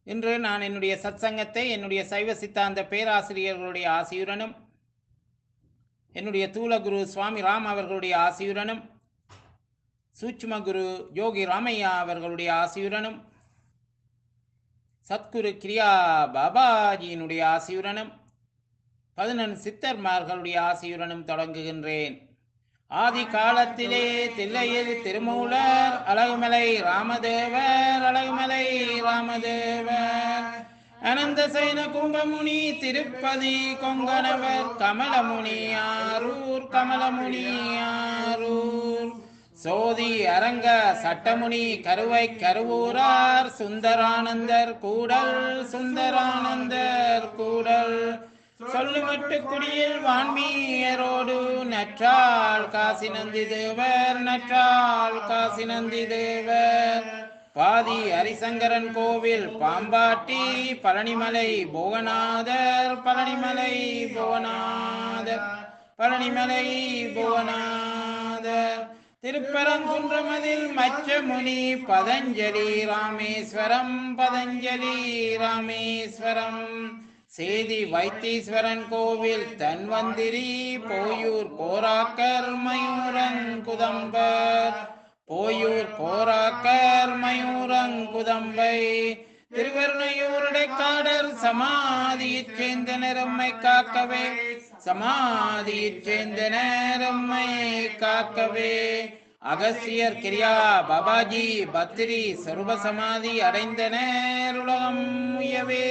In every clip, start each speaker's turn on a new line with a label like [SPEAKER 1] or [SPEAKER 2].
[SPEAKER 1] இன்று நான் என்னுடைய சத்சங்கத்தை என்னுடைய சைவ சித்தாந்த பேராசிரியர்களுடைய ஆசியுடனும் என்னுடைய தூலகுரு சுவாமி ராம் அவர்களுடைய ஆசியுடனும் சூட்சும குரு யோகி ராமையா அவர்களுடைய ஆசியுடனும் சத்குரு கிரியா பாபாஜியினுடைய ஆசியுடனும் பதினெண் சித்தர்மார்களுடைய ஆசியுடனும் தொடங்குகின்றேன் ஆதி காலத்திலே தில்லையில் திருமூலர் அழகுமலை ராமதேவர் அழகுமலை ராமதேவர் அனந்த சைன கும்பமுனி திருப்பதி கொங்கணவர் கமலமுனி ஆரூர் கமலமுனி ஆரூர் சோதி அரங்க சட்டமுனி கருவை கருவூரார் சுந்தரானந்தர் கூடல் சுந்தரானந்தர் கூடல் சொல்லுமட்டு குடியில் வான்மீயரோடு நற்றாள் காசி நந்தி தேவர் நற்றாள் காசி நந்தி தேவர் பாதி ஹரிசங்கரன் கோவில் பாம்பாட்டி பழனிமலை புவனாதர் பழனிமலை புவனாதர் பழனிமலை புவனாதர் திருப்பரங்குன்றமதில் மச்சமுனி பதஞ்சலி ராமேஸ்வரம் பதஞ்சலி ராமேஸ்வரம் சேதி வைத்தீஸ்வரன் கோவில் தன்வந்திரி போயூர் போராக்கர் மயூரங்குதம்பர் போயூர் போராக்கர் மயூரங்குதம்பை திருவருணையூருடை காடர் சமாதியைச் சேர்ந்த நிறம்மை காக்கவே சமாதியைச் சேர்ந்த நேரம்மை காக்கவே அகசியர் கிரியா பாபாஜி பத்ரி சர்வ சமாதி அடைந்த நேருலகம் உயவே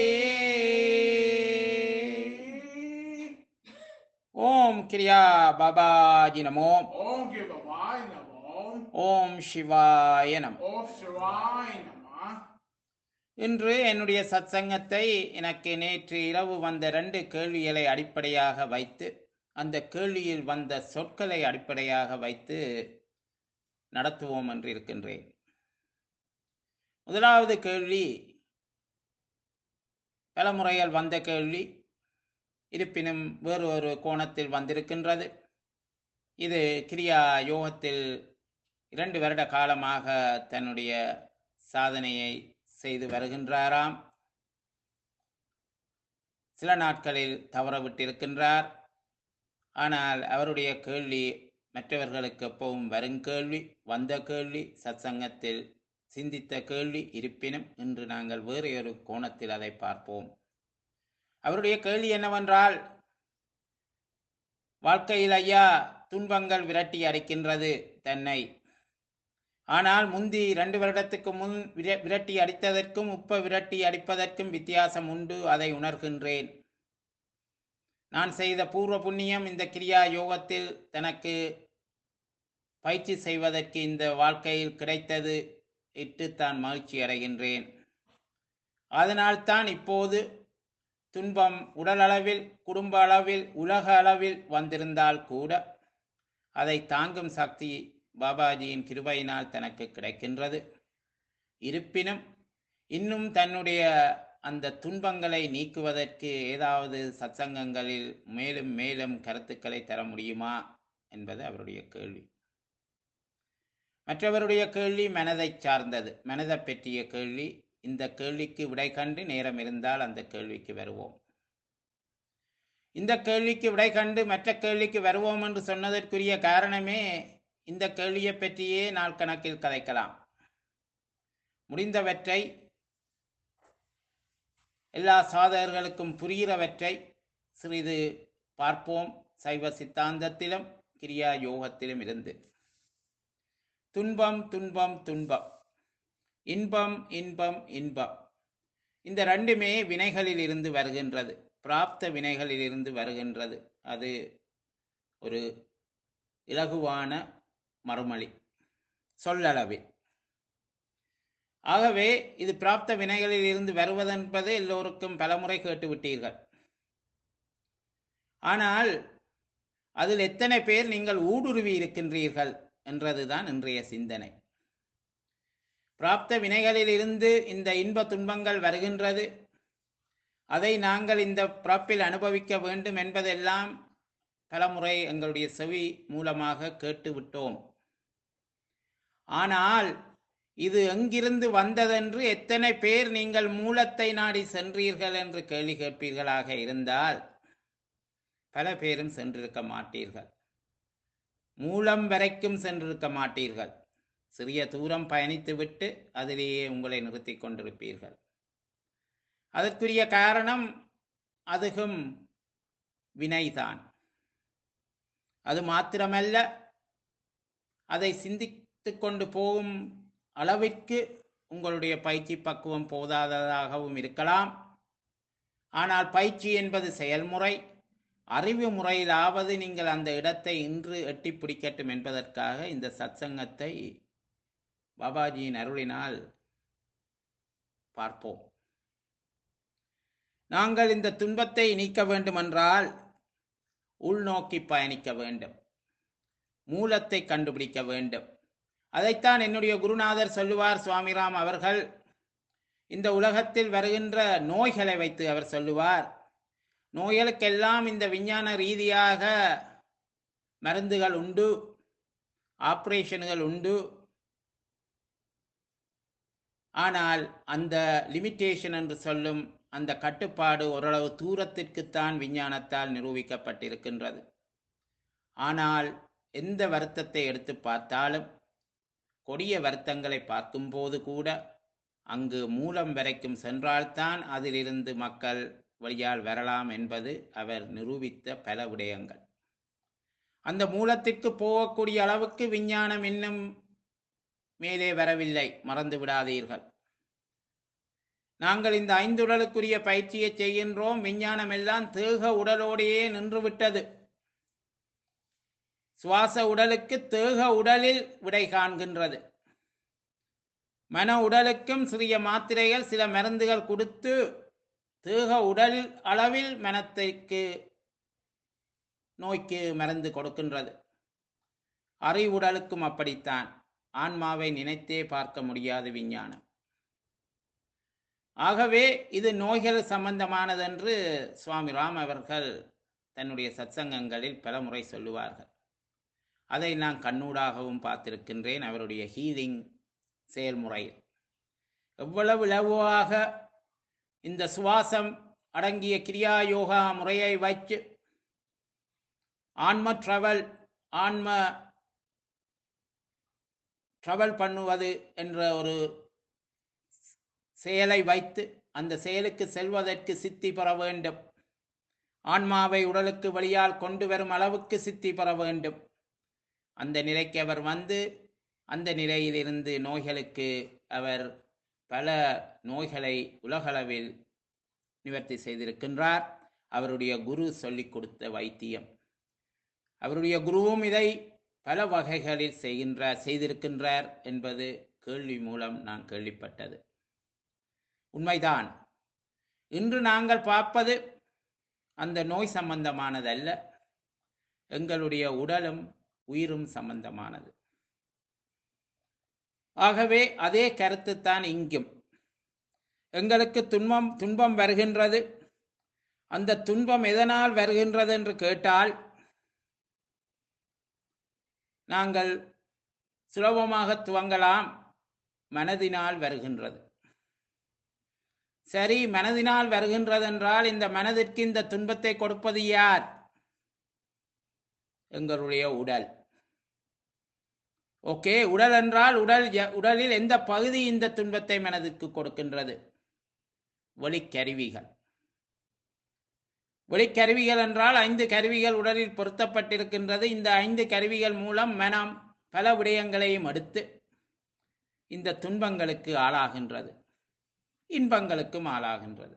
[SPEAKER 1] ஓம் கிரியா பாபாஜி நமோ
[SPEAKER 2] ஓம் கிருபாய் நமோ
[SPEAKER 1] ஓம் சிவாய நமோ
[SPEAKER 2] ஓம் சிவாய் நம
[SPEAKER 1] இன்று என்னுடைய சத்சங்கத்தை எனக்கு நேற்று இரவு வந்த ரெண்டு கேள்விகளை அடிப்படையாக வைத்து அந்த கேள்வியில் வந்த சொற்களை அடிப்படையாக வைத்து நடத்துவோம் என்று இருக்கின்றேன் முதலாவது கேள்வி பல முறையில் வந்த கேள்வி இருப்பினும் வேறு ஒரு கோணத்தில் வந்திருக்கின்றது இது கிரியா யோகத்தில் இரண்டு வருட காலமாக தன்னுடைய சாதனையை செய்து வருகின்றாராம் சில நாட்களில் தவற விட்டிருக்கின்றார் ஆனால் அவருடைய கேள்வி மற்றவர்களுக்கு எப்பவும் வரும் கேள்வி வந்த கேள்வி சத்சங்கத்தில் சிந்தித்த கேள்வி இருப்பினும் இன்று நாங்கள் வேறு ஒரு கோணத்தில் அதை பார்ப்போம் அவருடைய கேள்வி என்னவென்றால் வாழ்க்கையில் ஐயா துன்பங்கள் விரட்டி அடிக்கின்றது தன்னை ஆனால் முந்தி இரண்டு வருடத்துக்கு முன் விர- விரட்டி அடித்ததற்கும் உப்ப விரட்டி அடிப்பதற்கும் வித்தியாசம் உண்டு அதை உணர்கின்றேன் நான் செய்த பூர்வ புண்ணியம் இந்த கிரியா யோகத்தில் தனக்கு பயிற்சி செய்வதற்கு இந்த வாழ்க்கையில் கிடைத்தது இட்டு தான் மகிழ்ச்சி அடைகின்றேன் அதனால்தான் இப்போது துன்பம் உடல் அளவில் குடும்ப அளவில் உலக அளவில் வந்திருந்தால் கூட அதை தாங்கும் சக்தி பாபாஜியின் கிருபையினால் தனக்கு கிடைக்கின்றது இருப்பினும் இன்னும் தன்னுடைய அந்த துன்பங்களை நீக்குவதற்கு ஏதாவது சத்சங்கங்களில் மேலும் மேலும் கருத்துக்களை தர முடியுமா என்பது அவருடைய கேள்வி மற்றவருடைய கேள்வி மனதை சார்ந்தது மனதை பற்றிய கேள்வி இந்த கேள்விக்கு விடை கண்டு நேரம் இருந்தால் அந்த கேள்விக்கு வருவோம் இந்த கேள்விக்கு விடை கண்டு மற்ற கேள்விக்கு வருவோம் என்று சொன்னதற்குரிய காரணமே இந்த கேள்வியை பற்றியே நாள் கணக்கில் கதைக்கலாம் முடிந்தவற்றை எல்லா சாதகர்களுக்கும் புரிகிறவற்றை சிறிது பார்ப்போம் சைவ சித்தாந்தத்திலும் கிரியா யோகத்திலும் இருந்து துன்பம் துன்பம் துன்பம் இன்பம் இன்பம் இன்பம் இந்த ரெண்டுமே வினைகளில் இருந்து வருகின்றது பிராப்த வினைகளில் இருந்து வருகின்றது அது ஒரு இலகுவான மறுமொழி சொல்லளவில் ஆகவே இது பிராப்த வினைகளில் இருந்து வருவதென்பது எல்லோருக்கும் பலமுறை கேட்டுவிட்டீர்கள் ஆனால் அதில் எத்தனை பேர் நீங்கள் ஊடுருவி இருக்கின்றீர்கள் என்றதுதான் இன்றைய சிந்தனை பிராப்த வினைகளில் இருந்து இந்த இன்ப துன்பங்கள் வருகின்றது அதை நாங்கள் இந்த பிறப்பில் அனுபவிக்க வேண்டும் என்பதெல்லாம் பலமுறை எங்களுடைய செவி மூலமாக கேட்டு விட்டோம் ஆனால் இது எங்கிருந்து வந்ததென்று எத்தனை பேர் நீங்கள் மூலத்தை நாடி சென்றீர்கள் என்று கேள்வி கேட்பீர்களாக இருந்தால் பல பேரும் சென்றிருக்க மாட்டீர்கள் மூலம் வரைக்கும் சென்றிருக்க மாட்டீர்கள் சிறிய தூரம் பயணித்துவிட்டு அதிலேயே உங்களை நிறுத்திக் கொண்டிருப்பீர்கள் அதற்குரிய காரணம் அதுகும் வினைதான் அது மாத்திரமல்ல அதை சிந்தித்துக் கொண்டு போகும் அளவிற்கு உங்களுடைய பயிற்சி பக்குவம் போதாததாகவும் இருக்கலாம் ஆனால் பயிற்சி என்பது செயல்முறை அறிவு முறையிலாவது நீங்கள் அந்த இடத்தை இன்று எட்டி பிடிக்கட்டும் என்பதற்காக இந்த சத்சங்கத்தை பாபாஜியின் அருளினால் பார்ப்போம் நாங்கள் இந்த துன்பத்தை நீக்க வேண்டுமென்றால் உள்நோக்கி பயணிக்க வேண்டும் மூலத்தை கண்டுபிடிக்க வேண்டும் அதைத்தான் என்னுடைய குருநாதர் சொல்லுவார் சுவாமிராம் அவர்கள் இந்த உலகத்தில் வருகின்ற நோய்களை வைத்து அவர் சொல்லுவார் நோய்களுக்கெல்லாம் இந்த விஞ்ஞான ரீதியாக மருந்துகள் உண்டு ஆப்ரேஷன்கள் உண்டு ஆனால் அந்த லிமிட்டேஷன் என்று சொல்லும் அந்த கட்டுப்பாடு ஓரளவு தூரத்திற்குத்தான் விஞ்ஞானத்தால் நிரூபிக்கப்பட்டிருக்கின்றது ஆனால் எந்த வருத்தத்தை எடுத்து பார்த்தாலும் கொடிய வருத்தங்களை பார்க்கும்போது கூட அங்கு மூலம் வரைக்கும் சென்றால்தான் அதிலிருந்து மக்கள் வழியால் வரலாம் என்பது அவர் நிரூபித்த பல விடயங்கள் அந்த மூலத்திற்கு போகக்கூடிய அளவுக்கு விஞ்ஞானம் இன்னும் மேலே வரவில்லை மறந்து விடாதீர்கள் நாங்கள் இந்த ஐந்துடலுக்குரிய பயிற்சியை செய்கின்றோம் விஞ்ஞானம் எல்லாம் தேக உடலோடையே நின்றுவிட்டது சுவாச உடலுக்கு தேக உடலில் விடை காண்கின்றது மன உடலுக்கும் சிறிய மாத்திரைகள் சில மருந்துகள் கொடுத்து தேக உடல் அளவில் மனத்திற்கு நோய்க்கு மருந்து கொடுக்கின்றது அறிவுடலுக்கும் அப்படித்தான் ஆன்மாவை நினைத்தே பார்க்க முடியாது விஞ்ஞானம் ஆகவே இது நோய்கள் சம்பந்தமானதென்று சுவாமி ராம் அவர்கள் தன்னுடைய சத்சங்கங்களில் பலமுறை சொல்லுவார்கள் அதை நான் கண்ணூடாகவும் பார்த்திருக்கின்றேன் அவருடைய ஹீலிங் செயல்முறையில் எவ்வளவு இலவாக இந்த சுவாசம் அடங்கிய கிரியா யோகா முறையை வைத்து ஆன்ம ட்ரவல் ஆன்ம ட்ரவல் பண்ணுவது என்ற ஒரு செயலை வைத்து அந்த செயலுக்கு செல்வதற்கு சித்தி பெற வேண்டும் ஆன்மாவை உடலுக்கு வழியால் கொண்டு வரும் அளவுக்கு சித்தி பெற வேண்டும் அந்த நிலைக்கு அவர் வந்து அந்த நிலையிலிருந்து நோய்களுக்கு அவர் பல நோய்களை உலகளவில் நிவர்த்தி செய்திருக்கின்றார் அவருடைய குரு சொல்லிக் கொடுத்த வைத்தியம் அவருடைய குருவும் இதை பல வகைகளில் செய்கின்றார் செய்திருக்கின்றார் என்பது கேள்வி மூலம் நான் கேள்விப்பட்டது உண்மைதான் இன்று நாங்கள் பார்ப்பது அந்த நோய் சம்பந்தமானதல்ல எங்களுடைய உடலும் உயிரும் சம்பந்தமானது ஆகவே அதே கருத்துத்தான் இங்கும் எங்களுக்கு துன்பம் துன்பம் வருகின்றது அந்த துன்பம் எதனால் வருகின்றது என்று கேட்டால் நாங்கள் சுலபமாக துவங்கலாம் மனதினால் வருகின்றது சரி மனதினால் வருகின்றது என்றால் இந்த மனதிற்கு இந்த துன்பத்தை கொடுப்பது யார் எங்களுடைய உடல் ஓகே உடல் என்றால் உடல் எ- உடலில் எந்த பகுதி இந்த துன்பத்தை மனதிற்கு கொடுக்கின்றது ஒளிக்கருவிகள் ஒளிக்கருவிகள் என்றால் ஐந்து கருவிகள் உடலில் பொருத்தப்பட்டிருக்கின்றது இந்த ஐந்து கருவிகள் மூலம் மனம் பல விடயங்களையும் எடுத்து இந்த துன்பங்களுக்கு ஆளாகின்றது இன்பங்களுக்கும் ஆளாகின்றது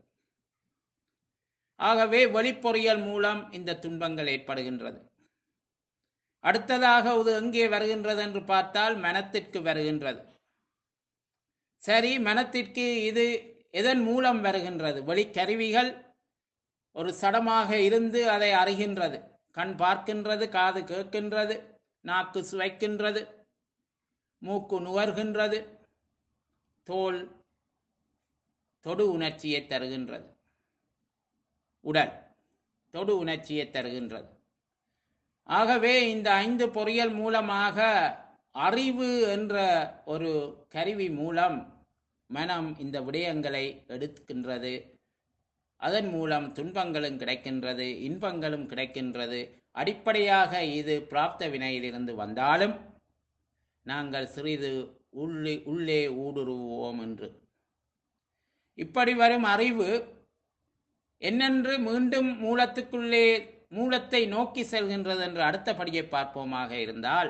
[SPEAKER 1] ஆகவே ஒளிப்பொறியல் மூலம் இந்த துன்பங்கள் ஏற்படுகின்றது அடுத்ததாக இது எங்கே வருகின்றது என்று பார்த்தால் மனத்திற்கு வருகின்றது சரி மனத்திற்கு இது எதன் மூலம் வருகின்றது ஒளிக்கருவிகள் ஒரு சடமாக இருந்து அதை அறிகின்றது கண் பார்க்கின்றது காது கேட்கின்றது நாக்கு சுவைக்கின்றது மூக்கு நுகர்கின்றது தோல் தொடு உணர்ச்சியை தருகின்றது உடல் தொடு உணர்ச்சியை தருகின்றது ஆகவே இந்த ஐந்து பொறியல் மூலமாக அறிவு என்ற ஒரு கருவி மூலம் மனம் இந்த விடயங்களை எடுக்கின்றது அதன் மூலம் துன்பங்களும் கிடைக்கின்றது இன்பங்களும் கிடைக்கின்றது அடிப்படையாக இது பிராப்த வினையிலிருந்து வந்தாலும் நாங்கள் சிறிது உள்ளே உள்ளே ஊடுருவோம் என்று இப்படி வரும் அறிவு என்னென்று மீண்டும் மூலத்துக்குள்ளே மூலத்தை நோக்கி செல்கின்றது என்று அடுத்தபடியை பார்ப்போமாக இருந்தால்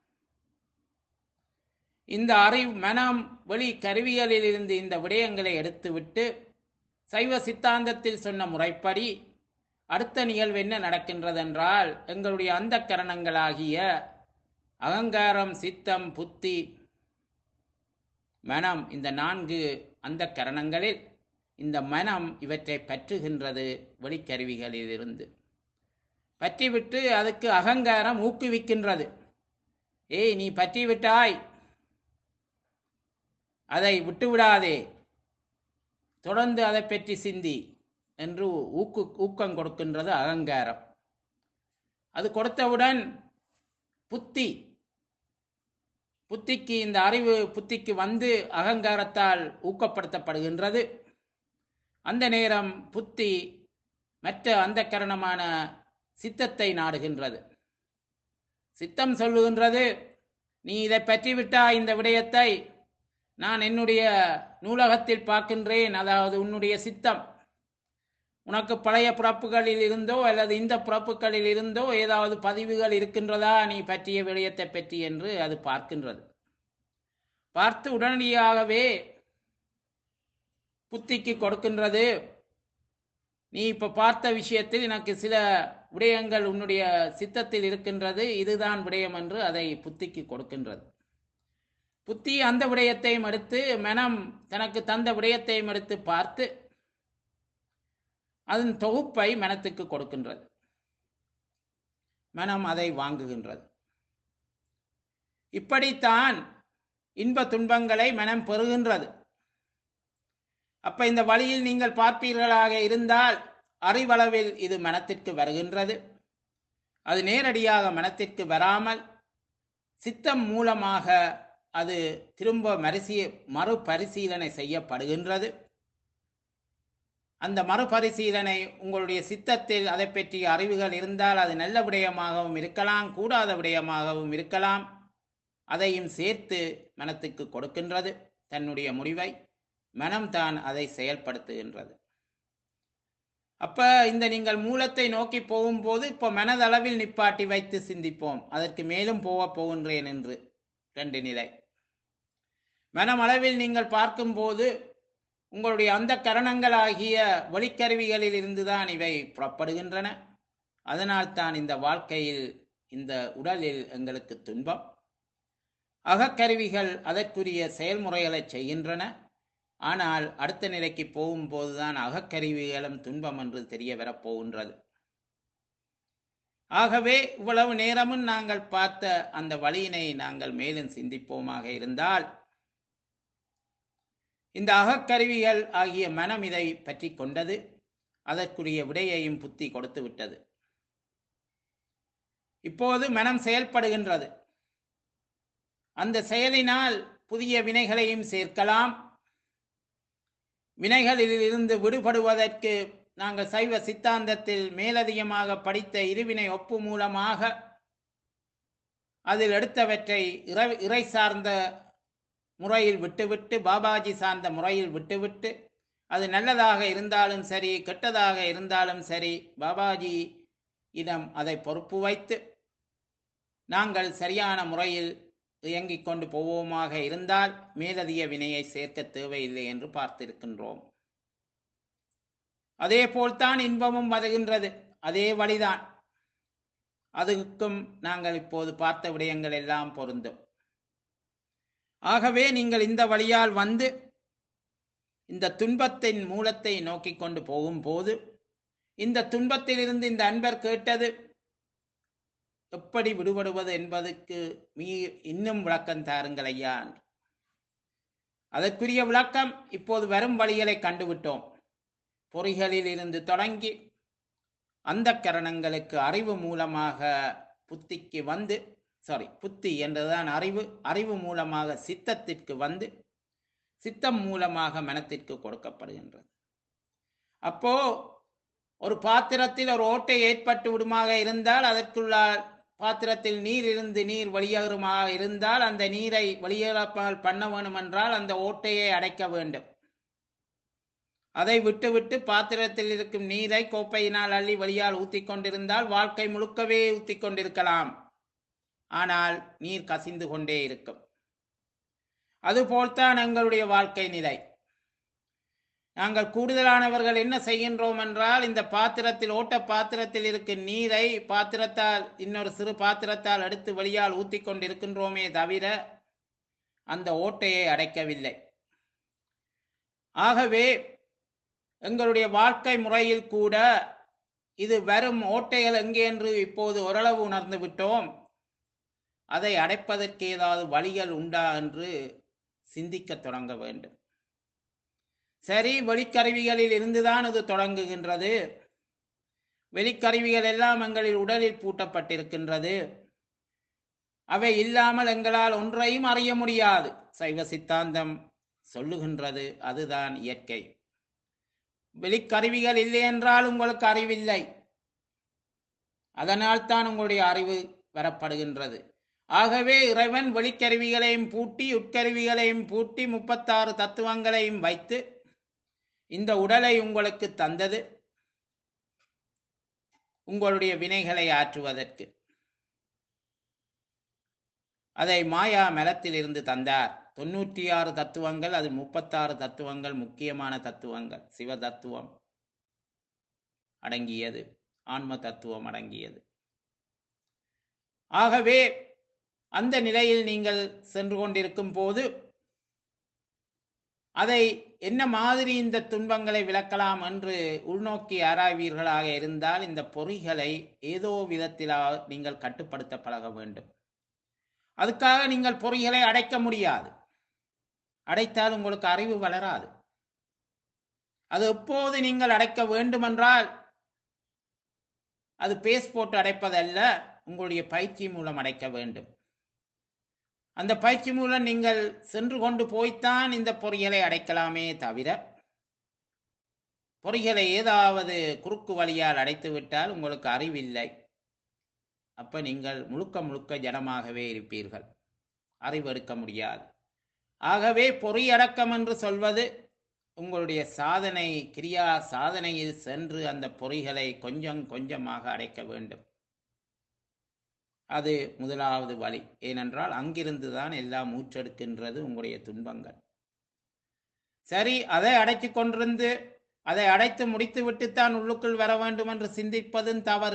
[SPEAKER 1] இந்த அறிவு மனம் வெளி கருவிகளில் இருந்து இந்த விடயங்களை எடுத்துவிட்டு சைவ சித்தாந்தத்தில் சொன்ன முறைப்படி அடுத்த நிகழ்வு என்ன நடக்கின்றது என்றால் எங்களுடைய அந்த கரணங்களாகிய அகங்காரம் சித்தம் புத்தி மனம் இந்த நான்கு அந்த கரணங்களில் இந்த மனம் இவற்றை பற்றுகின்றது வெளிக்கருவிகளில் இருந்து பற்றிவிட்டு அதுக்கு அகங்காரம் ஊக்குவிக்கின்றது ஏய் நீ பற்றி விட்டாய் அதை விட்டுவிடாதே தொடர்ந்து அதை பற்றி சிந்தி என்று ஊக்கு ஊக்கம் கொடுக்கின்றது அகங்காரம் அது கொடுத்தவுடன் புத்தி புத்திக்கு இந்த அறிவு புத்திக்கு வந்து அகங்காரத்தால் ஊக்கப்படுத்தப்படுகின்றது அந்த நேரம் புத்தி மற்ற அந்த கரணமான சித்தத்தை நாடுகின்றது சித்தம் சொல்லுகின்றது நீ இதை பற்றி விட்டா இந்த விடயத்தை நான் என்னுடைய நூலகத்தில் பார்க்கின்றேன் அதாவது உன்னுடைய சித்தம் உனக்கு பழைய பிறப்புகளில் இருந்தோ அல்லது இந்த பிறப்புகளில் இருந்தோ ஏதாவது பதிவுகள் இருக்கின்றதா நீ பற்றிய விடயத்தை பற்றி என்று அது பார்க்கின்றது பார்த்து உடனடியாகவே புத்திக்கு கொடுக்கின்றது நீ இப்ப பார்த்த விஷயத்தில் எனக்கு சில விடயங்கள் உன்னுடைய சித்தத்தில் இருக்கின்றது இதுதான் விடயம் என்று அதை புத்திக்கு கொடுக்கின்றது புத்தி அந்த விடயத்தையும் எடுத்து மனம் தனக்கு தந்த விடயத்தையும் எடுத்து பார்த்து அதன் தொகுப்பை மனத்துக்கு கொடுக்கின்றது மனம் அதை வாங்குகின்றது இப்படித்தான் இன்ப துன்பங்களை மனம் பெறுகின்றது அப்ப இந்த வழியில் நீங்கள் பார்ப்பீர்களாக இருந்தால் அறிவளவில் இது மனத்திற்கு வருகின்றது அது நேரடியாக மனத்திற்கு வராமல் சித்தம் மூலமாக அது திரும்ப மரிசி மறுபரிசீலனை செய்யப்படுகின்றது அந்த மறுபரிசீலனை உங்களுடைய சித்தத்தில் அதை பற்றிய அறிவுகள் இருந்தால் அது நல்ல விடயமாகவும் இருக்கலாம் கூடாத விடயமாகவும் இருக்கலாம் அதையும் சேர்த்து மனத்துக்கு கொடுக்கின்றது தன்னுடைய முடிவை மனம்தான் அதை செயல்படுத்துகின்றது அப்ப இந்த நீங்கள் மூலத்தை நோக்கி போகும்போது இப்போ மனதளவில் நிப்பாட்டி வைத்து சிந்திப்போம் அதற்கு மேலும் போக போகின்றேன் என்று ரெண்டு நிலை மனமளவில் நீங்கள் பார்க்கும்போது உங்களுடைய அந்த கரணங்களாகிய ஒளிக்கருவிகளில் இருந்துதான் இவை புறப்படுகின்றன அதனால் தான் இந்த வாழ்க்கையில் இந்த உடலில் எங்களுக்கு துன்பம் அகக்கருவிகள் அதற்குரிய செயல்முறைகளை செய்கின்றன ஆனால் அடுத்த நிலைக்கு போகும்போதுதான் அகக்கருவிகளும் துன்பம் என்று தெரிய வரப்போகின்றது ஆகவே இவ்வளவு நேரமும் நாங்கள் பார்த்த அந்த வழியினை நாங்கள் மேலும் சிந்திப்போமாக இருந்தால் இந்த அகக்கருவிகள் ஆகிய மனம் இதை பற்றி கொண்டது அதற்குரிய விடையையும் புத்தி கொடுத்து விட்டது இப்போது மனம் செயல்படுகின்றது அந்த செயலினால் புதிய வினைகளையும் சேர்க்கலாம் வினைகளில் இருந்து விடுபடுவதற்கு நாங்கள் சைவ சித்தாந்தத்தில் மேலதிகமாக படித்த இருவினை ஒப்பு மூலமாக அதில் எடுத்தவற்றை இறை இறை சார்ந்த முறையில் விட்டுவிட்டு பாபாஜி சார்ந்த முறையில் விட்டுவிட்டு அது நல்லதாக இருந்தாலும் சரி கெட்டதாக இருந்தாலும் சரி பாபாஜி இடம் அதை பொறுப்பு வைத்து நாங்கள் சரியான முறையில் இயங்கிக் கொண்டு போவோமாக இருந்தால் மேலதிக வினையை சேர்க்க தேவையில்லை என்று பார்த்திருக்கின்றோம் அதே போல்தான் இன்பமும் வருகின்றது அதே வழிதான் அதுக்கும் நாங்கள் இப்போது பார்த்த விடயங்கள் எல்லாம் பொருந்தும் ஆகவே நீங்கள் இந்த வழியால் வந்து இந்த துன்பத்தின் மூலத்தை நோக்கி கொண்டு போகும்போது இந்த துன்பத்திலிருந்து இந்த அன்பர் கேட்டது எப்படி விடுபடுவது என்பதற்கு மீ இன்னும் விளக்கம் தாருங்கள் ஐயா அதற்குரிய விளக்கம் இப்போது வரும் வழிகளை கண்டுவிட்டோம் பொறிகளில் இருந்து தொடங்கி அந்த கரணங்களுக்கு அறிவு மூலமாக புத்திக்கு வந்து சாரி புத்தி என்றுதான் அறிவு அறிவு மூலமாக சித்தத்திற்கு வந்து சித்தம் மூலமாக மனத்திற்கு கொடுக்கப்படுகின்றது அப்போ ஒரு பாத்திரத்தில் ஒரு ஓட்டை ஏற்பட்டு விடுமாக இருந்தால் அதற்குள்ள பாத்திரத்தில் நீர் இருந்து நீர் வெளியேறுமாக இருந்தால் அந்த நீரை வெளியேறாமல் பண்ண வேண்டும் என்றால் அந்த ஓட்டையை அடைக்க வேண்டும் அதை விட்டுவிட்டு பாத்திரத்தில் இருக்கும் நீரை கோப்பையினால் அள்ளி வழியால் ஊத்திக் கொண்டிருந்தால் வாழ்க்கை முழுக்கவே ஊத்திக் கொண்டிருக்கலாம் ஆனால் நீர் கசிந்து கொண்டே இருக்கும் அதுபோல்தான் எங்களுடைய வாழ்க்கை நிலை நாங்கள் கூடுதலானவர்கள் என்ன செய்கின்றோம் என்றால் இந்த பாத்திரத்தில் ஓட்ட பாத்திரத்தில் இருக்கும் நீரை பாத்திரத்தால் இன்னொரு சிறு பாத்திரத்தால் எடுத்து வெளியால் ஊத்திக் கொண்டிருக்கின்றோமே தவிர அந்த ஓட்டையை அடைக்கவில்லை ஆகவே எங்களுடைய வாழ்க்கை முறையில் கூட இது வரும் ஓட்டைகள் எங்கே என்று இப்போது ஓரளவு உணர்ந்து விட்டோம் அதை அடைப்பதற்கு ஏதாவது வழிகள் உண்டா என்று சிந்திக்கத் தொடங்க வேண்டும் சரி வெளிக்கருவிகளில் இருந்துதான் இது தொடங்குகின்றது வெளிக்கருவிகள் எல்லாம் எங்களில் உடலில் பூட்டப்பட்டிருக்கின்றது அவை இல்லாமல் எங்களால் ஒன்றையும் அறிய முடியாது சைவ சித்தாந்தம் சொல்லுகின்றது அதுதான் இயற்கை வெளிக்கருவிகள் இல்லை என்றால் உங்களுக்கு அறிவில்லை அதனால் தான் உங்களுடைய அறிவு வரப்படுகின்றது ஆகவே இறைவன் வெளிக்கருவிகளையும் பூட்டி உட்கருவிகளையும் பூட்டி முப்பத்தாறு தத்துவங்களையும் வைத்து இந்த உடலை உங்களுக்கு தந்தது உங்களுடைய வினைகளை ஆற்றுவதற்கு அதை மாயா மலத்தில் இருந்து தந்தார் தொண்ணூற்றி ஆறு தத்துவங்கள் அது முப்பத்தாறு தத்துவங்கள் முக்கியமான தத்துவங்கள் சிவ தத்துவம் அடங்கியது ஆன்ம தத்துவம் அடங்கியது ஆகவே அந்த நிலையில் நீங்கள் சென்று கொண்டிருக்கும் போது அதை என்ன மாதிரி இந்த துன்பங்களை விளக்கலாம் என்று உள்நோக்கி ஆராய்வீர்களாக இருந்தால் இந்த பொறிகளை ஏதோ விதத்தில் நீங்கள் கட்டுப்படுத்த பழக வேண்டும் அதுக்காக நீங்கள் பொறிகளை அடைக்க முடியாது அடைத்தால் உங்களுக்கு அறிவு வளராது அது எப்போது நீங்கள் அடைக்க வேண்டுமென்றால் அது பேஸ் போட்டு அடைப்பதல்ல உங்களுடைய பயிற்சி மூலம் அடைக்க வேண்டும் அந்த பயிற்சி மூலம் நீங்கள் சென்று கொண்டு போய்த்தான் இந்த பொறிகளை அடைக்கலாமே தவிர பொறிகளை ஏதாவது குறுக்கு வழியால் அடைத்து விட்டால் உங்களுக்கு அறிவில்லை அப்ப நீங்கள் முழுக்க முழுக்க ஜனமாகவே இருப்பீர்கள் அறிவெடுக்க முடியாது ஆகவே பொறியடக்கம் என்று சொல்வது உங்களுடைய சாதனை கிரியா சாதனையில் சென்று அந்த பொறிகளை கொஞ்சம் கொஞ்சமாக அடைக்க வேண்டும் அது முதலாவது வழி ஏனென்றால் அங்கிருந்து தான் எல்லாம் மூச்செடுக்கின்றது உங்களுடைய துன்பங்கள் சரி அதை அடைத்து கொண்டிருந்து அதை அடைத்து முடித்து விட்டுத்தான் உள்ளுக்குள் வர வேண்டும் என்று சிந்திப்பதும் தவறு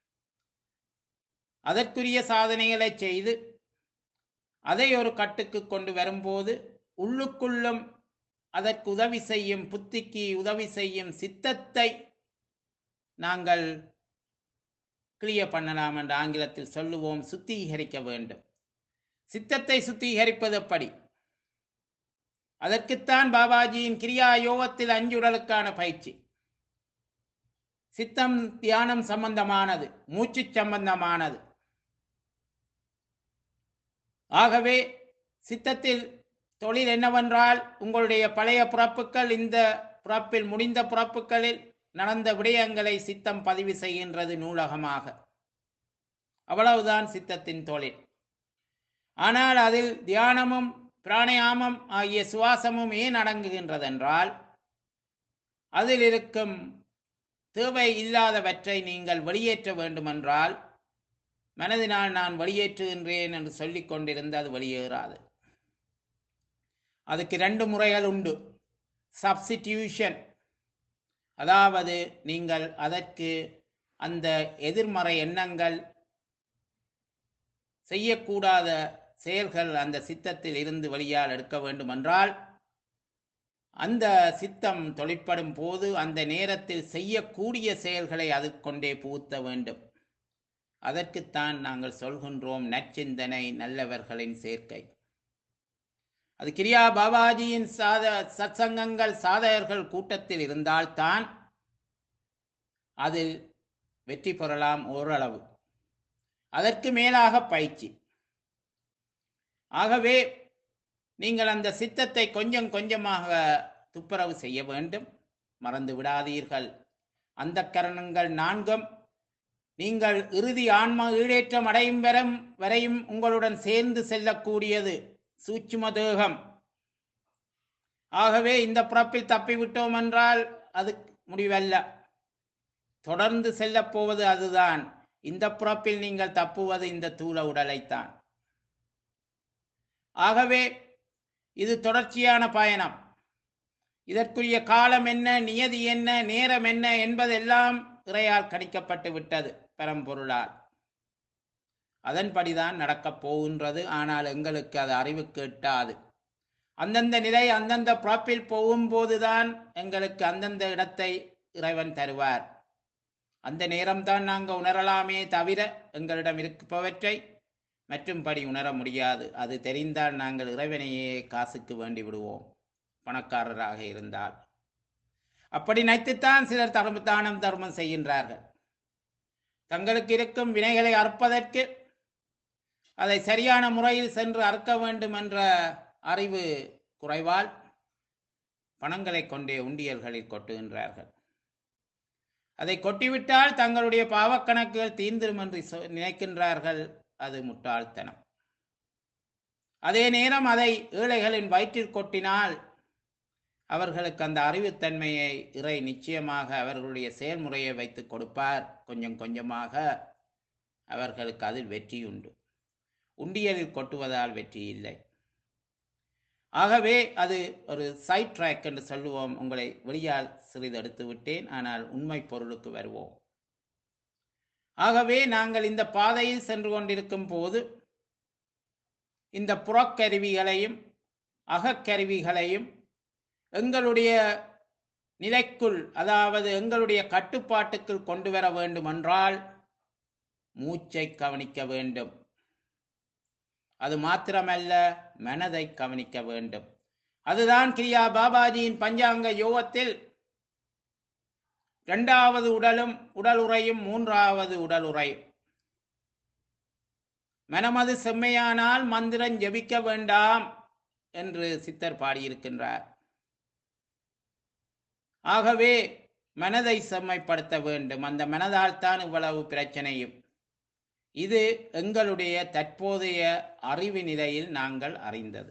[SPEAKER 1] அதற்குரிய சாதனைகளை செய்து அதை ஒரு கட்டுக்கு கொண்டு வரும்போது உள்ளுக்குள்ளும் அதற்கு உதவி செய்யும் புத்திக்கு உதவி செய்யும் சித்தத்தை நாங்கள் கிளியர் பண்ணலாம் என்று ஆங்கிலத்தில் சொல்லுவோம் சுத்திகரிக்க வேண்டும் சித்தத்தை சுத்திகரிப்பது எப்படி அதற்குத்தான் பாபாஜியின் கிரியா யோகத்தில் அஞ்சுடலுக்கான பயிற்சி சித்தம் தியானம் சம்பந்தமானது மூச்சு சம்பந்தமானது ஆகவே சித்தத்தில் தொழில் என்னவென்றால் உங்களுடைய பழைய பிறப்புகள் இந்த பிறப்பில் முடிந்த பிறப்புகளில் நடந்த விடயங்களை சித்தம் பதிவு செய்கின்றது நூலகமாக அவ்வளவுதான் சித்தத்தின் தொழில் ஆனால் அதில் தியானமும் பிராணயாமம் ஆகிய சுவாசமும் ஏன் அடங்குகின்றதென்றால் அதில் இருக்கும் தேவை இல்லாதவற்றை நீங்கள் வெளியேற்ற வேண்டுமென்றால் மனதினால் நான் வெளியேற்றுகின்றேன் என்று சொல்லிக் கொண்டிருந்து அது வெளியேறாது அதுக்கு ரெண்டு முறைகள் உண்டு சப்ஸ்டிடியூஷன் அதாவது நீங்கள் அதற்கு அந்த எதிர்மறை எண்ணங்கள் செய்யக்கூடாத செயல்கள் அந்த சித்தத்தில் இருந்து வெளியால் எடுக்க வேண்டுமென்றால் அந்த சித்தம் தொழிற்படும் போது அந்த நேரத்தில் செய்யக்கூடிய செயல்களை அது கொண்டே புகுத்த வேண்டும் அதற்குத்தான் நாங்கள் சொல்கின்றோம் நற்சிந்தனை நல்லவர்களின் சேர்க்கை அது கிரியா பாபாஜியின் சாத சத்சங்கங்கள் சாதகர்கள் கூட்டத்தில் இருந்தால்தான் அதில் வெற்றி பெறலாம் ஓரளவு அதற்கு மேலாக பயிற்சி ஆகவே நீங்கள் அந்த சித்தத்தை கொஞ்சம் கொஞ்சமாக துப்புரவு செய்ய வேண்டும் மறந்து விடாதீர்கள் அந்த கரணங்கள் நான்கும் நீங்கள் இறுதி ஆன்ம ஈடேற்றம் அடையும் வரும் வரையும் உங்களுடன் சேர்ந்து செல்லக்கூடியது சூட்சும தேகம் ஆகவே இந்த பிறப்பில் தப்பிவிட்டோம் என்றால் அது முடிவல்ல தொடர்ந்து செல்லப் போவது அதுதான் இந்த பிறப்பில் நீங்கள் தப்புவது இந்த தூள உடலைத்தான் ஆகவே இது தொடர்ச்சியான பயணம் இதற்குரிய காலம் என்ன நியதி என்ன நேரம் என்ன என்பதெல்லாம் இறையால் கணிக்கப்பட்டு விட்டது பரம்பொருளால் அதன்படிதான் நடக்கப் போகின்றது ஆனால் எங்களுக்கு அது அறிவுக்கு எட்டாது அந்தந்த நிலை அந்தந்த பிறப்பில் போகும்போதுதான் எங்களுக்கு அந்தந்த இடத்தை இறைவன் தருவார் அந்த நேரம்தான் நாங்கள் உணரலாமே தவிர எங்களிடம் இருப்பவற்றை மற்றும்படி உணர முடியாது அது தெரிந்தால் நாங்கள் இறைவனையே காசுக்கு வேண்டி விடுவோம் பணக்காரராக இருந்தால் அப்படி நினைத்துத்தான் சிலர் தர்ம தானம் தர்மம் செய்கின்றார்கள் தங்களுக்கு இருக்கும் வினைகளை அறுப்பதற்கு அதை சரியான முறையில் சென்று அறுக்க வேண்டும் என்ற அறிவு குறைவால் பணங்களை கொண்டே உண்டியல்களில் கொட்டுகின்றார்கள் அதை கொட்டிவிட்டால் தங்களுடைய பாவக்கணக்குகள் தீர்ந்திரும் என்று சொ- நினைக்கின்றார்கள் அது முட்டாள்தனம் அதே நேரம் அதை ஏழைகளின் வயிற்றில் கொட்டினால் அவர்களுக்கு அந்த அறிவுத்தன்மையை இறை நிச்சயமாக அவர்களுடைய செயல்முறையை வைத்து கொடுப்பார் கொஞ்சம் கொஞ்சமாக அவர்களுக்கு அதில் வெற்றி உண்டு உண்டியலில் கொட்டுவதால் வெற்றி இல்லை ஆகவே அது ஒரு சைட் ட்ராக் என்று சொல்லுவோம் உங்களை வெளியால் சிறிது எடுத்து விட்டேன் ஆனால் உண்மை பொருளுக்கு வருவோம் ஆகவே நாங்கள் இந்த பாதையில் சென்று கொண்டிருக்கும் போது இந்த புறக்கருவிகளையும் அகக்கருவிகளையும் எங்களுடைய நிலைக்குள் அதாவது எங்களுடைய கட்டுப்பாட்டுக்குள் கொண்டு வர வேண்டுமென்றால் மூச்சை கவனிக்க வேண்டும் அது மாத்திரமல்ல மனதை கவனிக்க வேண்டும் அதுதான் கிரியா பாபாஜியின் பஞ்சாங்க யோகத்தில் இரண்டாவது உடலும் உடல் உறையும் மூன்றாவது உடல் உறையும் மனமது செம்மையானால் மந்திரம் ஜெபிக்க வேண்டாம் என்று சித்தர் பாடியிருக்கின்றார் ஆகவே மனதை செம்மைப்படுத்த வேண்டும் அந்த மனதால் தான் இவ்வளவு பிரச்சனையும் இது எங்களுடைய தற்போதைய அறிவு நிலையில் நாங்கள் அறிந்தது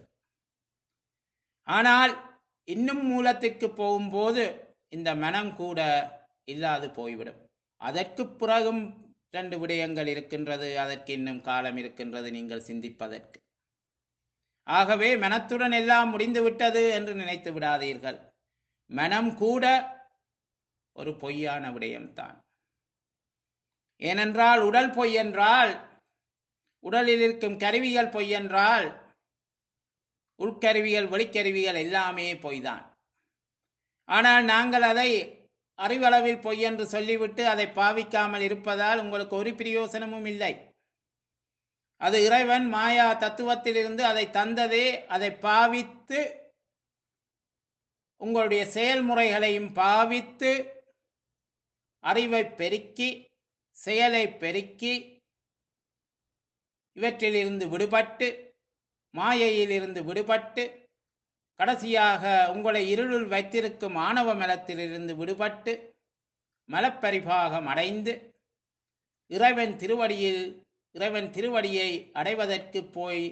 [SPEAKER 1] ஆனால் இன்னும் மூலத்திற்கு போகும்போது இந்த மனம் கூட இல்லாது போய்விடும் அதற்கு பிறகும் ரெண்டு விடயங்கள் இருக்கின்றது அதற்கு இன்னும் காலம் இருக்கின்றது நீங்கள் சிந்திப்பதற்கு ஆகவே மனத்துடன் எல்லாம் முடிந்து விட்டது என்று நினைத்து விடாதீர்கள் மனம் கூட ஒரு பொய்யான விடயம்தான் ஏனென்றால் உடல் பொய் என்றால் உடலில் இருக்கும் கருவிகள் பொய் என்றால் உள்கருவிகள் வெளிக்கருவிகள் எல்லாமே பொய்தான் ஆனால் நாங்கள் அதை அறிவளவில் பொய் என்று சொல்லிவிட்டு அதை பாவிக்காமல் இருப்பதால் உங்களுக்கு ஒரு பிரயோசனமும் இல்லை அது இறைவன் மாயா தத்துவத்திலிருந்து அதை தந்ததே அதை பாவித்து உங்களுடைய செயல்முறைகளையும் பாவித்து அறிவை பெருக்கி செயலை பெருக்கி இவற்றிலிருந்து விடுபட்டு மாயையிலிருந்து விடுபட்டு கடைசியாக உங்களை இருளில் வைத்திருக்கும் ஆணவ மலத்திலிருந்து விடுபட்டு மலப்பரிபாகம் அடைந்து இறைவன் திருவடியில் இறைவன் திருவடியை அடைவதற்கு போய்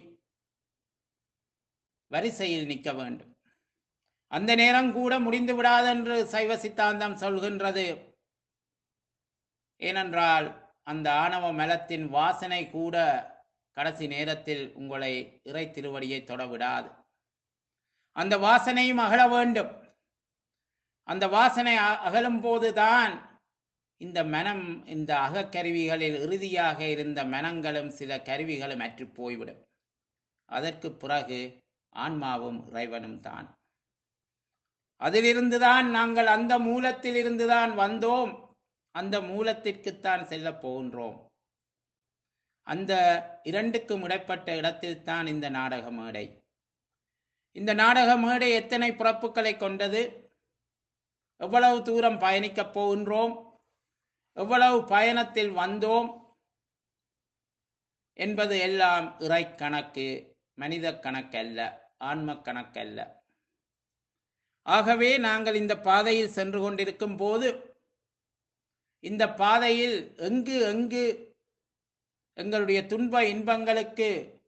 [SPEAKER 1] வரிசையில் நிற்க வேண்டும் அந்த நேரம் கூட முடிந்து விடாதென்று சைவ சித்தாந்தம் சொல்கின்றது ஏனென்றால் அந்த ஆணவ மலத்தின் வாசனை கூட கடைசி நேரத்தில் உங்களை இறை திருவடியை தொட விடாது அந்த வாசனையும் அகல வேண்டும் அந்த வாசனை அ- அகலும் போதுதான் இந்த மனம் இந்த அகக்கருவிகளில் இறுதியாக இருந்த மனங்களும் சில கருவிகளும் அற்று போய்விடும் அதற்கு பிறகு ஆன்மாவும் இறைவனும் தான் அதிலிருந்துதான் நாங்கள் அந்த மூலத்தில் இருந்துதான் வந்தோம் அந்த மூலத்திற்குத்தான் செல்லப் போகின்றோம் அந்த இரண்டுக்கும் இடைப்பட்ட இடத்தில் தான் இந்த நாடக மேடை இந்த நாடக மேடை எத்தனை பிறப்புகளை கொண்டது எவ்வளவு தூரம் பயணிக்கப் போகின்றோம் எவ்வளவு பயணத்தில் வந்தோம் என்பது எல்லாம் இறை கணக்கு மனித கணக்கல்ல ஆன்ம கணக்கல்ல ஆகவே நாங்கள் இந்த பாதையில் சென்று கொண்டிருக்கும் போது இந்த பாதையில் எங்கு எங்கு எங்களுடைய துன்ப இன்பங்களுக்கு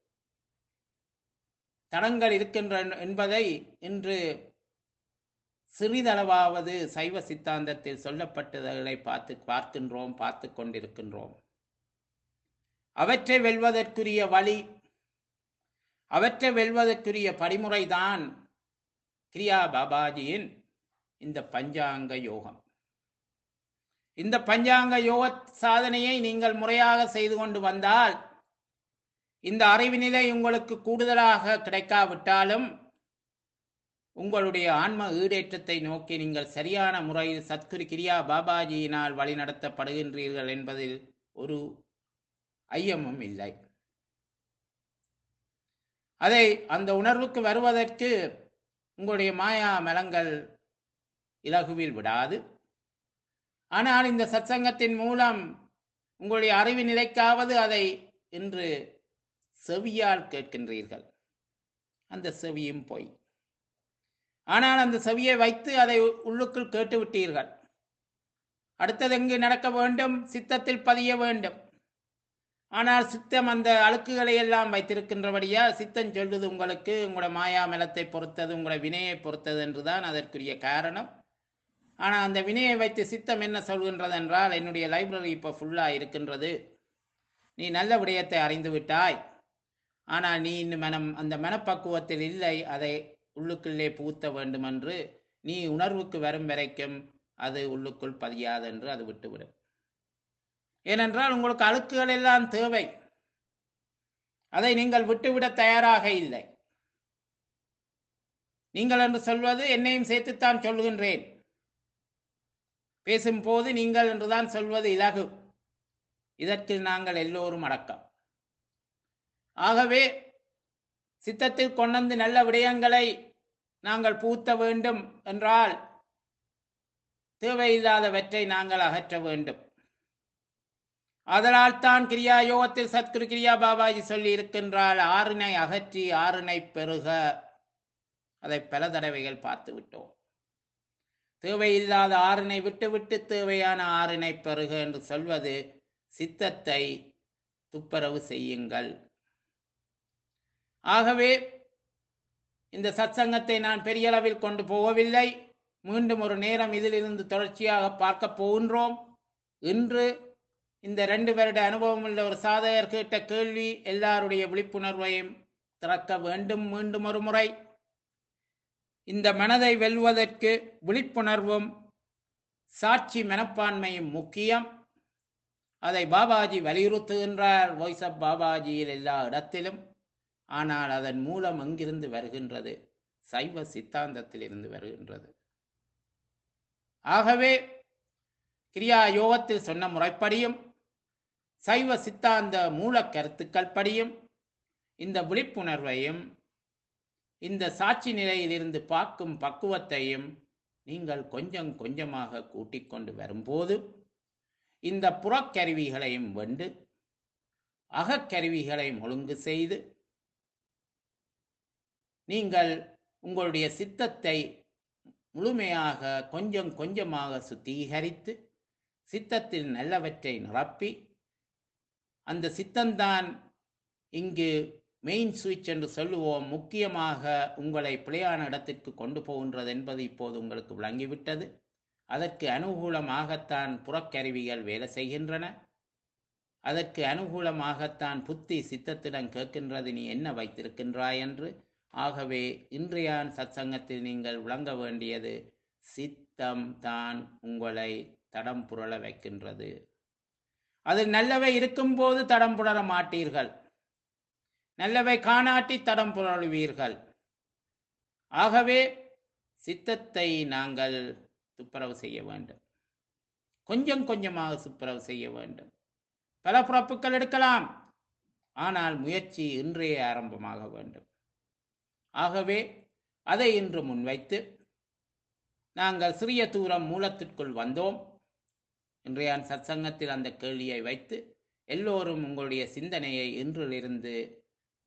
[SPEAKER 1] தடங்கள் இருக்கின்ற என்பதை இன்று சிறிதளவாவது சைவ சித்தாந்தத்தில் சொல்லப்பட்டதை பார்த்து பார்க்கின்றோம் பார்த்து கொண்டிருக்கின்றோம் அவற்றை வெல்வதற்குரிய வழி அவற்றை வெல்வதற்குரிய படிமுறைதான் கிரியா பாபாஜியின் இந்த பஞ்சாங்க யோகம் இந்த பஞ்சாங்க யோக சாதனையை நீங்கள் முறையாக செய்து கொண்டு வந்தால் இந்த அறிவு நிலை உங்களுக்கு கூடுதலாக கிடைக்காவிட்டாலும் உங்களுடைய ஆன்ம ஈடேற்றத்தை நோக்கி நீங்கள் சரியான முறையில் சத்குரு கிரியா பாபாஜியினால் வழிநடத்தப்படுகின்றீர்கள் என்பதில் ஒரு ஐயமும் இல்லை அதை அந்த உணர்வுக்கு வருவதற்கு உங்களுடைய மாயா மலங்கள் இலகுவில் விடாது ஆனால் இந்த சத்சங்கத்தின் மூலம் உங்களுடைய அறிவு நிலைக்காவது அதை இன்று செவியால் கேட்கின்றீர்கள் அந்த செவியும் போய் ஆனால் அந்த செவியை வைத்து அதை உள்ளுக்குள் கேட்டு விட்டீர்கள் அடுத்தது எங்கு நடக்க வேண்டும் சித்தத்தில் பதிய வேண்டும் ஆனால் சித்தம் அந்த அழுக்குகளை எல்லாம் வைத்திருக்கின்றபடியால் சித்தம் சொல்லுது உங்களுக்கு உங்களோட மாயா மலத்தை பொறுத்தது உங்களோட வினையை பொறுத்தது என்றுதான் அதற்குரிய காரணம் ஆனால் அந்த வினையை வைத்து சித்தம் என்ன சொல்கின்றது என்றால் என்னுடைய லைப்ரரி இப்போ ஃபுல்லாக இருக்கின்றது நீ நல்ல விடயத்தை அறிந்து விட்டாய் ஆனால் நீ இன்னும் மனம் அந்த மனப்பக்குவத்தில் இல்லை அதை உள்ளுக்குள்ளே பூத்த வேண்டும் என்று நீ உணர்வுக்கு வரும் வரைக்கும் அது உள்ளுக்குள் பதியாது என்று அது விட்டுவிடும் ஏனென்றால் உங்களுக்கு அழுக்குகள் எல்லாம் தேவை அதை நீங்கள் விட்டுவிட தயாராக இல்லை நீங்கள் என்று சொல்வது என்னையும் சேர்த்துத்தான் சொல்கின்றேன் பேசும்போது நீங்கள் என்றுதான் சொல்வது இலகு இதற்கு நாங்கள் எல்லோரும் அடக்கம் ஆகவே சித்தத்தில் கொண்டு நல்ல விடயங்களை நாங்கள் பூத்த வேண்டும் என்றால் தேவையில்லாதவற்றை நாங்கள் அகற்ற வேண்டும் அதனால் தான் கிரியா யோகத்தில் சத்குரு கிரியா பாபாஜி சொல்லி இருக்கின்றால் ஆறினை அகற்றி ஆறினை பெருக அதை பல தடவைகள் பார்த்து விட்டோம் தேவையில்லாத ஆறினை விட்டுவிட்டு தேவையான ஆறினை பெருக என்று சொல்வது சித்தத்தை துப்புரவு செய்யுங்கள் ஆகவே இந்த சத்சங்கத்தை நான் பெரிய அளவில் கொண்டு போகவில்லை மீண்டும் ஒரு நேரம் இதிலிருந்து தொடர்ச்சியாக பார்க்க போகின்றோம் இன்று இந்த ரெண்டு வருட அனுபவம் உள்ள ஒரு சாதகர் கேட்ட கேள்வி எல்லாருடைய விழிப்புணர்வையும் திறக்க வேண்டும் மீண்டும் ஒரு முறை இந்த மனதை வெல்வதற்கு விழிப்புணர்வும் சாட்சி மனப்பான்மையும் முக்கியம் அதை பாபாஜி வலியுறுத்துகின்றார் வாய்ஸ் ஆஃப் பாபாஜியில் எல்லா இடத்திலும் ஆனால் அதன் மூலம் எங்கிருந்து வருகின்றது சைவ சித்தாந்தத்திலிருந்து வருகின்றது ஆகவே கிரியா யோகத்தில் சொன்ன முறைப்படியும் சைவ சித்தாந்த மூல கருத்துக்கள் படியும் இந்த விழிப்புணர்வையும் இந்த சாட்சி நிலையிலிருந்து பார்க்கும் பக்குவத்தையும் நீங்கள் கொஞ்சம் கொஞ்சமாக கூட்டிக் கொண்டு வரும்போது இந்த புறக்கருவிகளையும் வெண்டு அகக்கருவிகளையும் ஒழுங்கு செய்து நீங்கள் உங்களுடைய சித்தத்தை முழுமையாக கொஞ்சம் கொஞ்சமாக சுத்திகரித்து சித்தத்தில் நல்லவற்றை நிரப்பி அந்த சித்தம்தான் இங்கு மெயின் சுவிட்ச் என்று சொல்லுவோம் முக்கியமாக உங்களை பிழையான இடத்திற்கு கொண்டு போகின்றது என்பது இப்போது உங்களுக்கு விளங்கிவிட்டது அதற்கு அனுகூலமாகத்தான் புறக்கருவிகள் வேலை செய்கின்றன அதற்கு அனுகூலமாகத்தான் புத்தி சித்தத்திடம் கேட்கின்றது நீ என்ன வைத்திருக்கின்றாய் என்று ஆகவே இன்றையான் சத்சங்கத்தில் நீங்கள் விளங்க வேண்டியது சித்தம் தான் உங்களை தடம் புரள வைக்கின்றது அது நல்லவை இருக்கும்போது தடம் புரள மாட்டீர்கள் நல்லவை காணாட்டி தடம் புரளுவீர்கள் ஆகவே சித்தத்தை நாங்கள் துப்புரவு செய்ய வேண்டும் கொஞ்சம் கொஞ்சமாக துப்புரவு செய்ய வேண்டும் பல பிறப்புகள் எடுக்கலாம் ஆனால் முயற்சி இன்றைய ஆரம்பமாக வேண்டும் ஆகவே அதை இன்று முன்வைத்து நாங்கள் சிறிய தூரம் மூலத்திற்குள் வந்தோம் இன்றைய சத்சங்கத்தில் அந்த கேள்வியை வைத்து எல்லோரும் உங்களுடைய சிந்தனையை இன்றிலிருந்து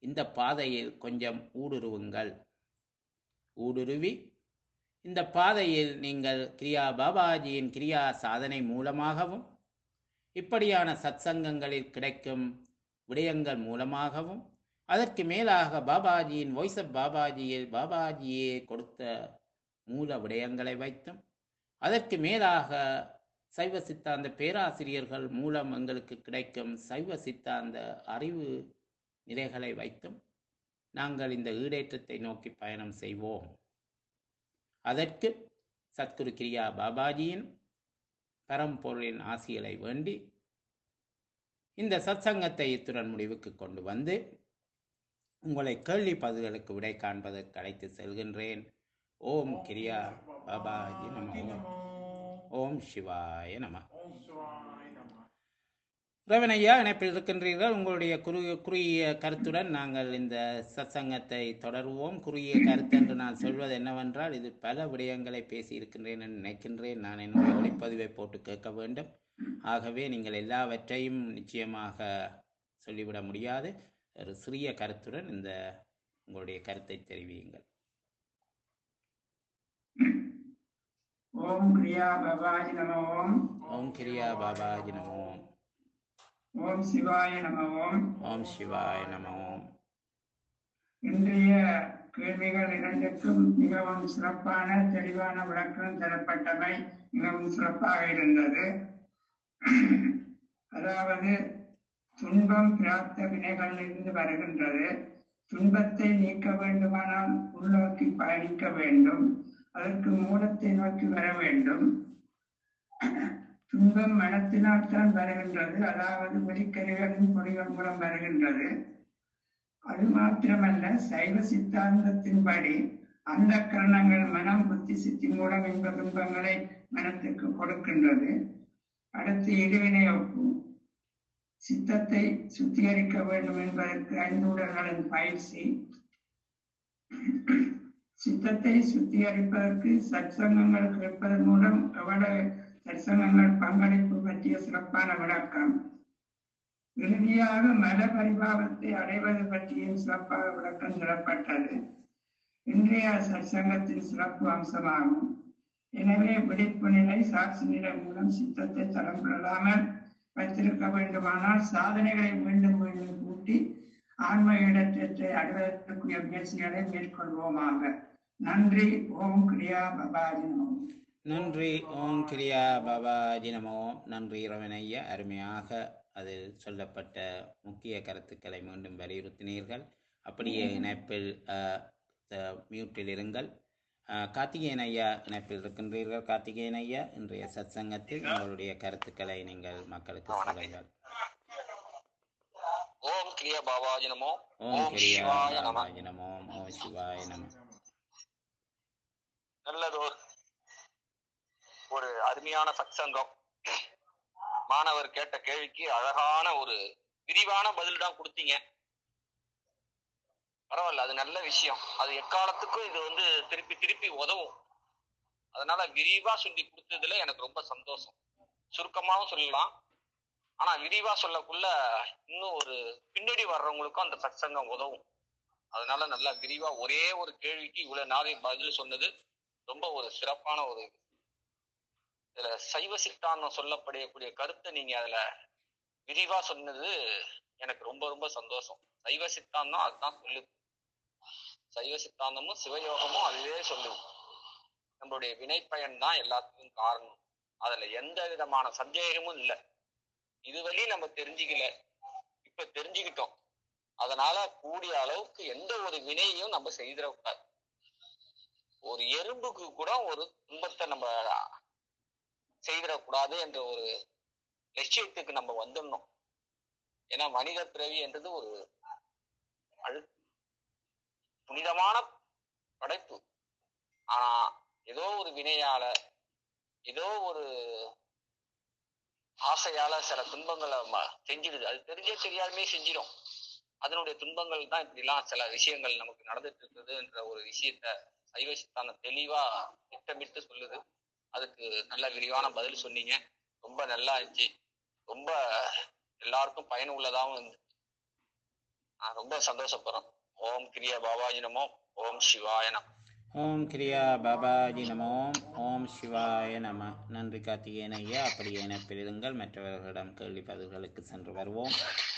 [SPEAKER 1] இந்த பாதையில் கொஞ்சம் ஊடுருவுங்கள் ஊடுருவி இந்த பாதையில் நீங்கள் கிரியா பாபாஜியின் கிரியா சாதனை மூலமாகவும் இப்படியான சத்சங்கங்களில் கிடைக்கும் விடயங்கள் மூலமாகவும் அதற்கு மேலாக பாபாஜியின் வாய்ஸ் ஆஃப் பாபாஜியில் பாபாஜியே கொடுத்த மூல விடயங்களை வைத்தும் அதற்கு மேலாக சைவ சித்தாந்த பேராசிரியர்கள் மூலம் எங்களுக்கு கிடைக்கும் சைவ சித்தாந்த அறிவு நிலைகளை வைத்தும் நாங்கள் இந்த ஈடேற்றத்தை நோக்கி பயணம் செய்வோம் அதற்கு சத்குரு கிரியா பாபாஜியின் பரம்பொருளின் ஆசிகளை வேண்டி இந்த சத்சங்கத்தை இத்துடன் முடிவுக்கு கொண்டு வந்து உங்களை கேள்வி பதில்களுக்கு விடை காண்பதற்கு அழைத்து செல்கின்றேன் ஓம் கிரியா பாபாஜி நம ஓம் சிவாய நம
[SPEAKER 2] ஓம் சிவாய நம
[SPEAKER 1] ரவணையா இணைப்பில் இருக்கின்றீர்கள் உங்களுடைய குறு குறுகிய கருத்துடன் நாங்கள் இந்த சத்சங்கத்தை தொடருவோம் குறுகிய கருத்து என்று நான் சொல்வது என்னவென்றால் இது பல விடயங்களை பேசியிருக்கின்றேன் என்று நினைக்கின்றேன் நான் என்னுடைய ஒளிப்பதிவை போட்டு கேட்க வேண்டும் ஆகவே நீங்கள் எல்லாவற்றையும் நிச்சயமாக சொல்லிவிட முடியாது ஒரு சிறிய கருத்துடன் இந்த உங்களுடைய கருத்தை தெரிவியுங்கள்
[SPEAKER 3] ஓம் கிரியா பவாஜி நம ஓம்
[SPEAKER 1] ஓம் கிரியா பாபாஜி நமோ
[SPEAKER 3] ஓம் சிவாய நம ஓம்
[SPEAKER 1] ஓம் சிவாய நம ஓம்
[SPEAKER 3] இன்றைய கேள்விகள் இரண்டுக்கும் மிகவும் சிறப்பான தெளிவான விளக்கம் தரப்பட்டமை மிகவும் சிறப்பாக இருந்தது அதாவது துன்பம் பிராப்த வினைகளிலிருந்து வருகின்றது துன்பத்தை நீக்க வேண்டுமானால் உள்நோக்கி பயணிக்க வேண்டும் அதற்கு மூலத்தை நோக்கி வர வேண்டும் துன்பம் மனத்தினால் தான் வருகின்றது அதாவது வெளிக்கருவிகளின் பொறிகள் மூலம் வருகின்றது அது மாத்திரமல்ல சைவ சித்தாந்தத்தின்படி அந்த கரணங்கள் மனம் புத்தி சித்தி மூலம் இன்ப துன்பங்களை மனத்துக்கு கொடுக்கின்றது அடுத்து இருவினை ஒப்பு சித்தத்தை சுத்திகரிக்க வேண்டும் என்பதற்கு ஐந்து உடல்களின் பயிற்சி சித்தத்தை சுத்திகரிப்பதற்கு சற்சங்கங்கள் கேட்பதன் மூலம் எவ்வளவு சற்சங்கங்கள் பங்களிப்பு பற்றிய சிறப்பான விளக்கம் இறுதியாக மல பரிபாவத்தை அடைவது பற்றியும் சிறப்பாக விளக்கம் தரப்பட்டது இன்றைய சற்சங்கத்தின் சிறப்பு அம்சமாகும் எனவே விழிப்பு நிலை சாட்சி நிலை மூலம் சித்தத்தை தரம் கொள்ளாமல் வைத்திருக்க வேண்டுமானால் சாதனைகளை மீண்டும் மீண்டும் கூட்டி ஆன்ம இடத்தை அடைவதற்குரிய முயற்சிகளை மேற்கொள்வோமாக நன்றி ஓம் கிரியா பபாஜி நமோ
[SPEAKER 1] நன்றி ஓம் கிரியா பாபாஜி நமோ நன்றி ரமணையா அருமையாக அதில் சொல்லப்பட்ட முக்கிய கருத்துக்களை மீண்டும் வலியுறுத்தினீர்கள் அப்படியே இணைப்பில் அஹ், அஹ், மியூட்டில் இருங்கள் அஹ், கார்த்திகேயன் ஐயா இணைப்பில் இருக்கின்றீர்கள் கார்த்திகேயன் ஐயா இன்றைய சத்சங்கத்தில் உங்களுடைய கருத்துக்களை நீங்கள் மக்களுக்கு சொல்லுங்கள்
[SPEAKER 4] ஓம் கிரிய பாபாஜி நமோ
[SPEAKER 1] ஓம்
[SPEAKER 4] ஓம்
[SPEAKER 1] கிரியா
[SPEAKER 4] சிவாய நம
[SPEAKER 1] பாபாஜி நமோ ஓம் சிவாய நம
[SPEAKER 4] நல்லதோர் ஒரு அருமையான சத்சங்கம் மாணவர் கேட்ட கேள்விக்கு அழகான ஒரு விரிவான பதில் தான் கொடுத்தீங்க பரவாயில்ல அது நல்ல விஷயம் அது எக்காலத்துக்கும் இது வந்து திருப்பி திருப்பி உதவும் அதனால விரிவா சொல்லி கொடுத்ததுல எனக்கு ரொம்ப சந்தோஷம் சுருக்கமாவும் சொல்லலாம் ஆனா விரிவா சொல்லக்குள்ள இன்னும் ஒரு பின்னாடி வர்றவங்களுக்கும் அந்த சத்சங்கம் உதவும் அதனால நல்லா விரிவா ஒரே ஒரு கேள்விக்கு இவ்வளவு நாளை பதில் சொன்னது ரொம்ப ஒரு சிறப்பான ஒரு இது இதுல சைவ சித்தாந்தம் சொல்லப்படக்கூடிய கருத்தை நீங்க அதுல விரிவா சொன்னது எனக்கு ரொம்ப ரொம்ப சந்தோஷம் சைவ சித்தாந்தம் அதுதான் சொல்லுது சைவ சித்தாந்தமும் சிவயோகமும் அதுவே சொல்லுது நம்மளுடைய வினைப்பயன் தான் எல்லாத்துக்கும் காரணம் அதுல எந்த விதமான சந்தேகமும் இல்லை இதுவழி நம்ம தெரிஞ்சுக்கல இப்ப தெரிஞ்சுக்கிட்டோம் அதனால கூடிய அளவுக்கு எந்த ஒரு வினையையும் நம்ம செய்திடக்கூடாது ஒரு எறும்புக்கு கூட ஒரு துன்பத்தை நம்ம செய்திடக்கூடாது என்ற ஒரு லட்சியத்துக்கு நம்ம வந்துடணும் ஏன்னா மனித பிறவி என்றது ஒரு அழு புனிதமான படைப்பு ஆனா ஏதோ ஒரு வினையால ஏதோ ஒரு ஆசையால சில துன்பங்களை ம- செஞ்சிடுது அது தெரிஞ்சே தெரியாதுமே செஞ்சிடும் அதனுடைய துன்பங்கள் தான் இப்படிலாம் சில விஷயங்கள் நமக்கு நடந்துட்டு இருக்குது என்ற ஒரு விஷயத்த சைவ சித்தாந்தம் தெளிவா திட்டமிட்டு சொல்லுது அதுக்கு நல்ல விரிவான பதில் சொன்னீங்க ரொம்ப நல்லா இருந்துச்சு ரொம்ப எல்லாருக்கும் பயனுள்ளதாகவும் இருந்துச்சு நான் ரொம்ப சந்தோஷப்படுறேன் ஓம் கிரியா பாபாஜி நமோ ஓம் சிவாய நமோ
[SPEAKER 1] ஓம் கிரியா பாபாஜி நமோ ஓம் சிவாய நம நன்றி கார்த்திகேயன் ஐயா அப்படியே என பெறுங்கள் மற்றவர்களிடம் கேள்வி பதில்களுக்கு சென்று வருவோம்